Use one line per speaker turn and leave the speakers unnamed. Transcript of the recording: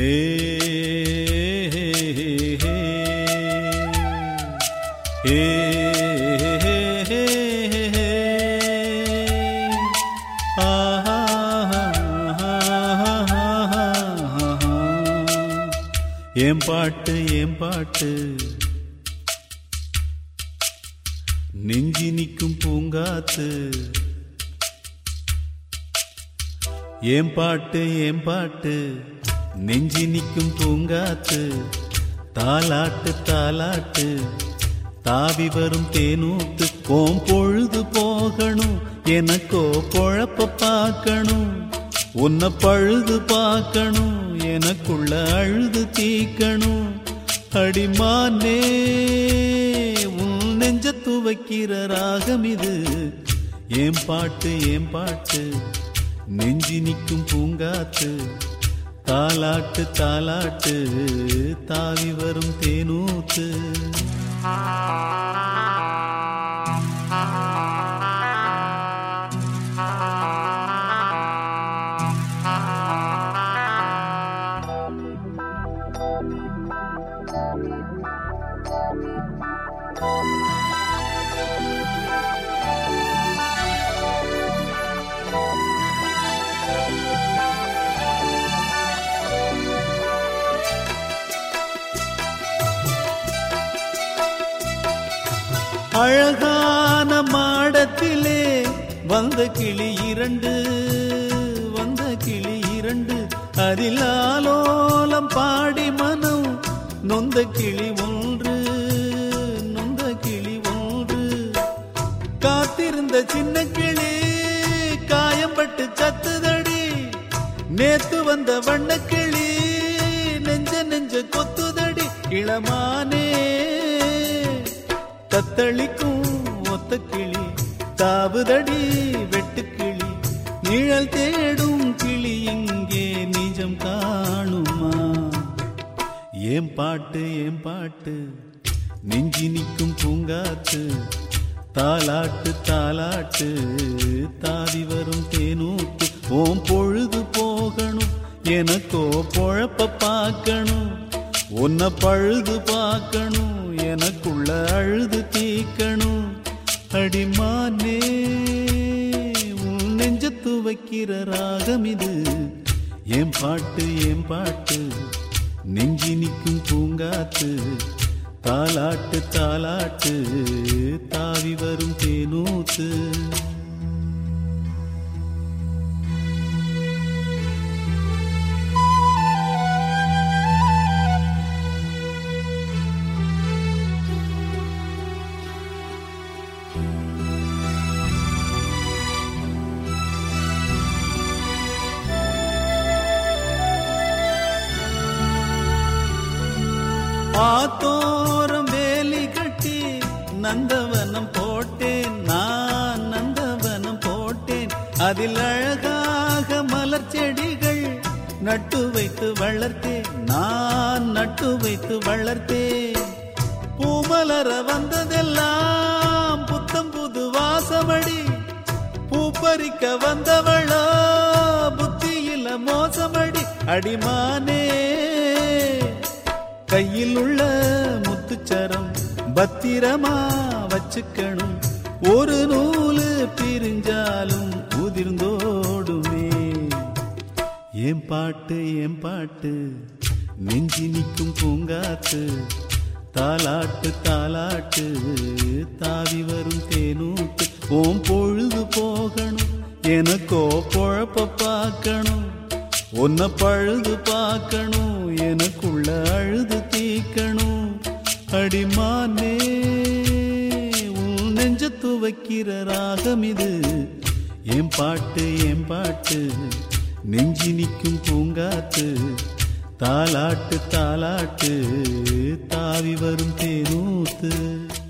ஹே ஹே ஹே ஹே ஹே ஹே ஹே ஆஹா ஏன் பாட்டு ஏன் பாட்டு நெஞ்சி நிற்கும் பூங்காத்து ஏன் பாட்டு ஏன் பாட்டு நெஞ்சி நிற்கும் பூங்காத்து தாலாட்டு தாலாட்டு தாவி வரும் தேனூத்து போம் பொழுது போகணும் எனக்கோ பொழப்ப பார்க்கணும் உன்னை பழுது பார்க்கணும் எனக்குள்ள அழுது தீக்கணும் அடிமானே உன் நெஞ்ச துவைக்கிற ராகம் இது ஏன் பாட்டு ஏன் பாட்டு நெஞ்சி நிற்கும் பூங்காத்து தாலாட்டு தாலாட்டு தாவி வரும் தேனூத்து அழகான மாடத்திலே வந்த கிளி இரண்டு வந்த கிளி இரண்டு அதில் ஆலோலம் பாடி மனம் நொந்த கிளி ஒன்று நொந்த கிளி ஒன்று காத்திருந்த சின்ன கிளி காயம்பட்டு சத்துதடி நேத்து வந்த வண்ணக்கிளி நெஞ்ச நெஞ்ச கொத்துதடி இளமானே தத்தளிக்கும் ஒத்த கிளி தாவுதடி வெட்டுக்கிளி நிழல் தேடும் கிளி இங்கே நிஜம் காணுமா ஏன் பாட்டு ஏன் பாட்டு நெஞ்சி நிற்கும் பூங்காத்து தாலாட்டு தாலாட்டு தாவி வரும் தேனூத்து ஓம் பொழுது போகணும் எனக்கோ பொழப்ப பார்க்கணும் உன்னை பழுது பார்க்கணும் எனக்குள்ள அழுது தீக்கணும் அடிமானே உன் நெஞ்சத்து வைக்கிற ராகம் இது ஏன் பாட்டு ஏன் பாட்டு நெஞ்சி நிற்கும் பூங்காத்து தாலாட்டு தாலாட்டு தாவி வரும் தேனூத்து ஆத்தோரம் வேலி கட்டி நந்தவனம் போட்டேன் நான் நந்தவனம் போட்டேன் அதில் அழகாக மலர் செடிகள் நட்டு வைத்து வளர்த்தேன் நான் நட்டு வைத்து வளர்த்தேன் பூமலர வந்ததெல்லாம் புத்தம் புது வாசமடி பூப்பறிக்க வந்தவளோ புத்தியில மோசமடி அடிமானே கையில் உள்ள முத்துச்சரம் பத்திரமா வச்சுக்கணும் ஒரு நூலு பிரிஞ்சாலும் உதிர்ந்தோடுமே ஏன் பாட்டு ஏன் பாட்டு நெஞ்சி நிற்கும் பூங்காத்து தாலாட்டு தாலாட்டு தாவி வரும் தேனூத்து ஓம் பொழுது போகணும் எனக்கோ பொழப்ப பார்க்கணும் உன்னை பழுது பார்க்கணும் எனக்குள்ள அழுது தீக்கணும் அடிமானே உன் நெஞ்ச துவைக்கிற ராகம் இது என் பாட்டு என் பாட்டு நெஞ்சி நிற்கும் பூங்காத்து தாலாட்டு தாலாட்டு தாவி வரும் தேனூத்து